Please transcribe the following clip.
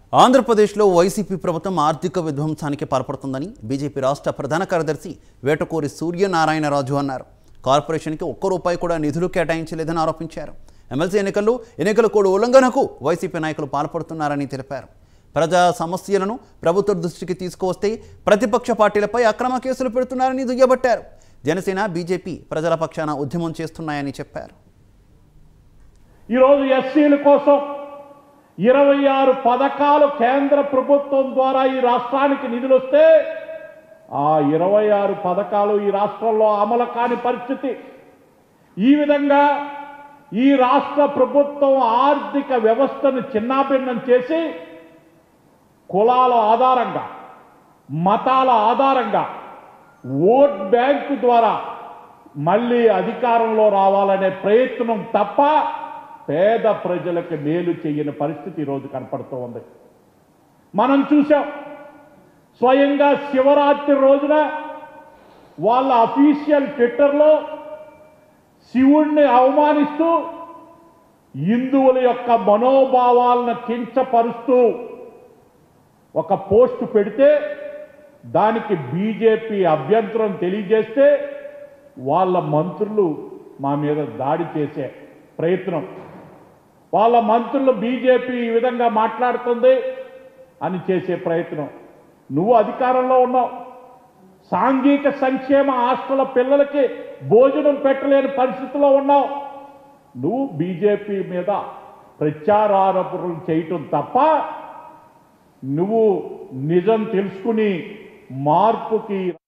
ఆంధ్రప్రదేశ్లో వైసీపీ ప్రభుత్వం ఆర్థిక విధ్వంసానికి పాల్పడుతుందని బీజేపీ రాష్ట్ర ప్రధాన కార్యదర్శి వేటకూరి సూర్యనారాయణరాజు అన్నారు కార్పొరేషన్కి ఒక్క రూపాయి కూడా నిధులు కేటాయించలేదని ఆరోపించారు ఎమ్మెల్సీ ఎన్నికల్లో ఎన్నికల కోడ్ ఉల్లంఘనకు వైసీపీ నాయకులు పాల్పడుతున్నారని తెలిపారు ప్రజా సమస్యలను ప్రభుత్వ దృష్టికి తీసుకువస్తే ప్రతిపక్ష పార్టీలపై అక్రమ కేసులు పెడుతున్నారని దుయ్యబట్టారు జనసేన బీజేపీ ప్రజల పక్షాన ఉద్యమం చేస్తున్నాయని చెప్పారు ఈరోజు ఎస్సీల కోసం ఇరవై ఆరు పథకాలు కేంద్ర ప్రభుత్వం ద్వారా ఈ రాష్ట్రానికి నిధులు వస్తే ఆ ఇరవై ఆరు పథకాలు ఈ రాష్ట్రంలో అమలు కాని పరిస్థితి ఈ విధంగా ఈ రాష్ట్ర ప్రభుత్వం ఆర్థిక వ్యవస్థను చిన్నాభిన్నం చేసి కులాల ఆధారంగా మతాల ఆధారంగా ఓట్ బ్యాంకు ద్వారా మళ్ళీ అధికారంలో రావాలనే ప్రయత్నం తప్ప పేద ప్రజలకు మేలు చేయని పరిస్థితి ఈరోజు కనపడుతూ ఉంది మనం చూసాం స్వయంగా శివరాత్రి రోజున వాళ్ళ అఫీషియల్ ట్విట్టర్లో శివుణ్ణి అవమానిస్తూ హిందువుల యొక్క మనోభావాలను కించపరుస్తూ ఒక పోస్ట్ పెడితే దానికి బీజేపీ అభ్యంతరం తెలియజేస్తే వాళ్ళ మంత్రులు మా మీద దాడి చేసే ప్రయత్నం వాళ్ళ మంత్రులు బీజేపీ ఈ విధంగా మాట్లాడుతుంది అని చేసే ప్రయత్నం నువ్వు అధికారంలో ఉన్నావు సాంఘిక సంక్షేమ హాస్టల్ పిల్లలకి భోజనం పెట్టలేని పరిస్థితిలో ఉన్నావు నువ్వు బీజేపీ మీద ప్రచారారోపణలు చేయటం తప్ప నువ్వు నిజం తెలుసుకుని మార్పుకి